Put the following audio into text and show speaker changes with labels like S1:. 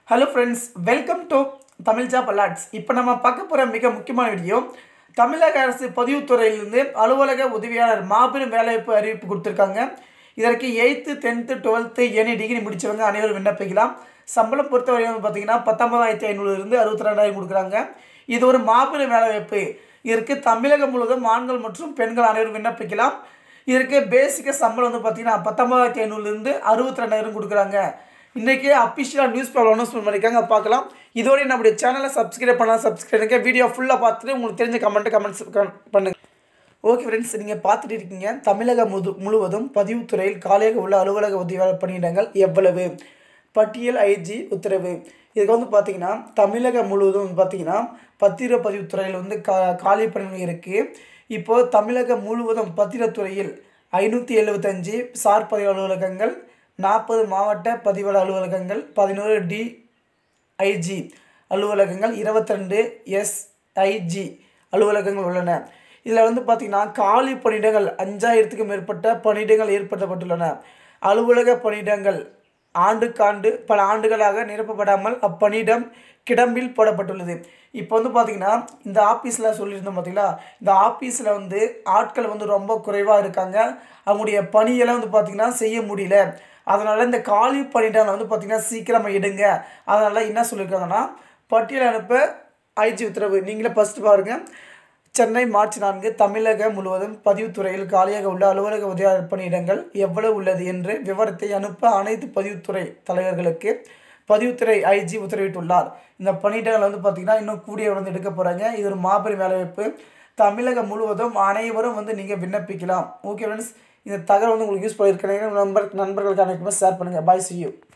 S1: hello friends welcome to Tamil job alerts இப்போ நம்ம பார்க்க போகிற மிக முக்கியமான வீடியோ தமிழக அரசு பதிவுத்துறையிலிருந்து அலுவலக உதவியாளர் மாபெரும் வேலைவாய்ப்பு அறிவிப்பு கொடுத்துருக்காங்க இதற்கு eighth tenth twelfth any degree முடித்தவங்க அனைவரும் விண்ணப்பிக்கலாம் சம்பளம் பொறுத்தவரை வந்து பார்த்தீங்கன்னா பத்தொன்பதாயிரத்தி ஐநூறுலேருந்து அறுபத்தி ரெண்டாயிரம் கொடுக்குறாங்க இது ஒரு மாபெரும் வேலைவாய்ப்பு இதற்கு தமிழகம் முழுவதும் ஆண்கள் மற்றும் பெண்கள் அனைவரும் விண்ணப்பிக்கலாம் இதற்கு பேசிக்காக சம்பளம் வந்து பார்த்தீங்கன்னா பத்தொன்பதாயிரத்தி ஐநூறுலேருந்து அறுபத்தி ரெண்டாயிரம் கொடுக்குறாங்க இன்றைக்கி அஃபிஷியலாக நியூஸ் பேப்பர் அனௌன்ஸ்மெண்ட் பண்ணியிருக்காங்க அதை பார்க்கலாம் இதோட நம்முடைய சேனலை சப்ஸ்கிரைப் பண்ணலாம் சப்ஸ்கிரைப் பண்ணுங்க வீடியோ ஃபுல்லாக பார்த்துட்டு உங்களுக்கு தெரிஞ்ச கமெண்ட்டு கமெண்ட்ஸ் பண்ணுங்க ஓகே ஃப்ரெண்ட்ஸ் நீங்கள் பார்த்துட்டு இருக்கீங்க தமிழக முது முழுவதும் பதிவுத்துறையில் காலியாக உள்ள அலுவலக உதவியாளர் பணியிடங்கள் எவ்வளவு பட்டியல் ஐஜி உத்தரவு இதுக்கு வந்து பார்த்தீங்கன்னா தமிழகம் முழுவதும் வந்து பார்த்தீங்கன்னா பத்திரப்பதிவுத்துறையில் வந்து கா காலி பணிகள் இருக்குது இப்போது தமிழகம் முழுவதும் பத்திரத்துறையில் ஐநூற்றி எழுபத்தஞ்சி சார் பதிவு அலுவலகங்கள் நாற்பது மாவட்ட பதிவாளர் அலுவலகங்கள் பதினோரு டி ஐஜி அலுவலகங்கள் இருபத்தி ரெண்டு எஸ்ஐஜி அலுவலகங்கள் உள்ளன இதில் வந்து பார்த்திங்கன்னா காலி பணியிடங்கள் அஞ்சாயிரத்துக்கும் மேற்பட்ட பணியிடங்கள் ஏற்படுத்தப்பட்டுள்ளன அலுவலக பணியிடங்கள் ஆண்டுக்காண்டு பல ஆண்டுகளாக நிரப்பப்படாமல் அப்பணியிடம் கிடம்பில் போடப்பட்டுள்ளது இப்போ வந்து பார்த்திங்கன்னா இந்த ஆஃபீஸில் சொல்லியிருந்தோம் பார்த்தீங்களா இந்த ஆஃபீஸில் வந்து ஆட்கள் வந்து ரொம்ப குறைவாக இருக்காங்க அவங்களுடைய பணியெல்லாம் வந்து பார்த்திங்கன்னா செய்ய முடியல அதனால் இந்த காலி பணியிடங்களை வந்து பார்த்திங்கன்னா சீக்கிரமாக எடுங்க அதனால் என்ன சொல்லியிருக்காங்கன்னா பட்டியல் அனுப்ப ஐஜி உத்தரவு நீங்களே ஃபஸ்ட்டு பாருங்கள் சென்னை மார்ச் நான்கு தமிழகம் முழுவதும் பதிவுத்துறையில் காலியாக உள்ள அலுவலக உதவியாளர் பணியிடங்கள் எவ்வளவு உள்ளது என்று விவரத்தை அனுப்ப அனைத்து பதிவுத்துறை தலைவர்களுக்கு பதிவுத்துறை ஐஜி உத்தரவிட்டுள்ளார் இந்த பணியிடங்கள் வந்து பார்த்திங்கன்னா இன்னும் கூடிய வந்து எடுக்க போகிறாங்க இது ஒரு மாபெரும் வேலைவாய்ப்பு தமிழகம் முழுவதும் அனைவரும் வந்து நீங்கள் விண்ணப்பிக்கலாம் ஓகே ஃப்ரெண்ட்ஸ் இந்த தகவல் வந்து உங்களுக்கு யூஸ் பண்ணியிருக்கிறேன் நண்பர் நண்பர்களுக்கு அனைத்துமே ஷேர் பண்ணுங்கள் பாய் சி யூ